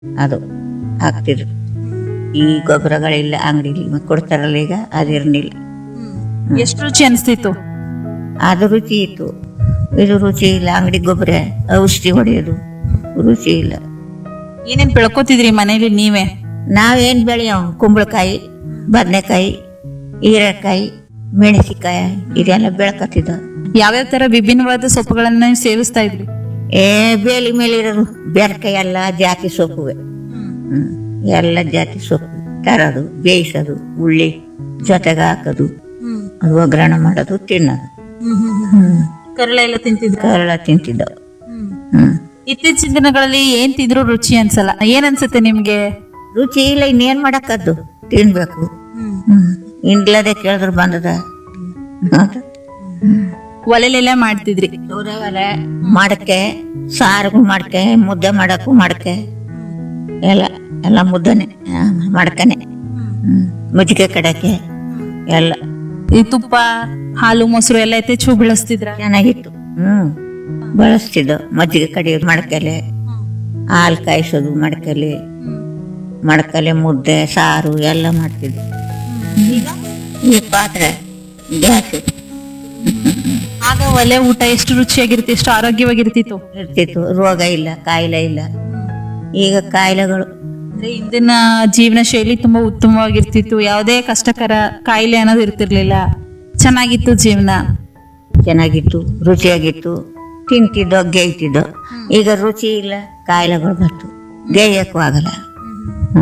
ಅದು ಹಾಕ್ತಿದ್ರು ಈ ಗೊಬ್ಬರಗಳಿಲ್ಲ ಅಂಗಡಿಲಿ ಕೊಡ್ತಾರಲ್ಲ ಈಗ ಅದಿರ್ನಿಲ್ಲ ಎಷ್ಟು ರುಚಿ ಅನಿಸ್ತಿತ್ತು ಅದು ರುಚಿ ಇತ್ತು ಇದು ರುಚಿ ಇಲ್ಲ ಅಂಗಡಿ ಗೊಬ್ಬರ ಔಷಧಿ ಹೊಡೆಯೋದು ರುಚಿ ಇಲ್ಲ ಏನೇನ್ ಬೆಳ್ಕೊತಿದ್ರಿ ಮನೇಲಿ ನೀವೇ ನಾವೇನು ಬೆಳೆಯೋ ಕುಂಬಳಕಾಯಿ ಬದನೆಕಾಯಿ ಹೀರೆಕಾಯಿ ಮೆಣಸಿಕಾಯಿ ಇದೆಲ್ಲ ಬೆಳ್ಕೊತಿದ್ದ ಯಾವ್ಯಾವ ತರ ವಿಭಿನ್ನವಾದ ಸೊಪ್ಪುಗಳನ್ನ ನೀವು ಸೇವಿಸ್ತಾ ಇದ್ರಿ ಏ ಬೇಲಿ ಮೇಲೆ ಇರೋದು ಬೆರಕೆ ಎಲ್ಲ ಜಾತಿ ಸೊಪ್ಪುವೆ ಹ್ಮ್. ಎಲ್ಲ ಜಾತಿ ಸೊಪ್ಪು ತರೋದು ಬೇಯಿಸೋದು ಉಳ್ಳಿ ಜೊತೆಗೆ ಹಾಕೋದು ಅದು ಒಗ್ಗರಣೆ ಮಾಡೋದು ತಿನ್ನೋದು ಹ್ಮ್. ಕರಳೆ ಎಲ್ಲ ತಿಂತಿದ್ರ ಕರಳ ತಿಂತಿದ್ದವು ಹ್ಮ್ ಇತ್ತೀಚಿನ ದಿನಗಳಲ್ಲಿ ಏನ್ ತಿಂದ್ರು ರುಚಿ ಅನ್ಸಲ್ಲ ಏನ್ ಅನ್ಸುತ್ತೆ ನಿಮ್ಗೆ ರುಚಿ ಇಲ್ಲ ಇನ್ನೇನ್ ಮಾಡಕ್ಕದ್ದು ತಿನ್ಬೇಕು ಹ್ಮ್ ಇನ್ಲದೆ ಕೇಳಿದ್ರು ಬಂದದ ಅದು. ಒಲೆಲೆಲ್ಲ ಮಾಡ್ತಿದ್ರಿ ಸೌದೆ ಒಲೆ ಮಡಕೆ ಸಾರಿಗೂ ಮಡಕೆ ಮುದ್ದೆ ಮಾಡಕ್ಕೂ ಮಡಕೆ ಎಲ್ಲ ಎಲ್ಲ ಮುದ್ದನೆ ಆ, ಮಡಕೆನೆ ಹ್ಮ್ ಮುಜ್ಜಿಗೆ ಕಡಕೆ ಎಲ್ಲ ಈ ತುಪ್ಪ ಹಾಲು ಮೊಸರು ಎಲ್ಲ ಯಥೇಚ್ಛ ಬೆಳೆಸ್ತಿದ್ರ ಚೆನ್ನಾಗಿತ್ತು ಹ್ಮ್ ಬಳಸ್ತಿದ್ದು ಮಜ್ಜಿಗೆ ಕಡಿಯೋದು ಮಡಕೆಲೆ ಹಾಲು ಕಾಯಿಸೋದು ಮಡಕೆಲೆ ಮಡಕೆಲೆ ಮುದ್ದೆ ಸಾರು ಎಲ್ಲ ಮಾಡ್ತಿದ್ವಿ ಈ ಪಾತ್ರೆ ಗ್ಯಾಸ್ ಆಗ ಒಲೆ ಊಟ ಎಷ್ಟು ರುಚಿಯಾಗಿರ್ತಿ ಎಷ್ಟು ಆರೋಗ್ಯವಾಗಿರ್ತಿತ್ತು ಇರ್ತಿತ್ತು ರೋಗ ಇಲ್ಲ ಕಾಯಿಲೆ ಇಲ್ಲ ಈಗ ಕಾಯಿಲೆಗಳು ಅಂದ್ರೆ ಇಂದಿನ ಜೀವನ ಶೈಲಿ ತುಂಬಾ ಉತ್ತಮವಾಗಿರ್ತಿತ್ತು ಯಾವುದೇ ಕಷ್ಟಕರ ಕಾಯಿಲೆ ಅನ್ನೋದು ಇರ್ತಿರ್ಲಿಲ್ಲ ಚೆನ್ನಾಗಿತ್ತು ಜೀವನ ಚೆನ್ನಾಗಿತ್ತು ರುಚಿಯಾಗಿತ್ತು ತಿಂತಿದ್ದೋ ಗೇಯ್ತಿದ್ದೋ ಈಗ ರುಚಿ ಇಲ್ಲ ಕಾಯಿಲೆಗಳು ಬಂತು ಗೇಯಕ್ಕೂ ಆಗಲ್ಲ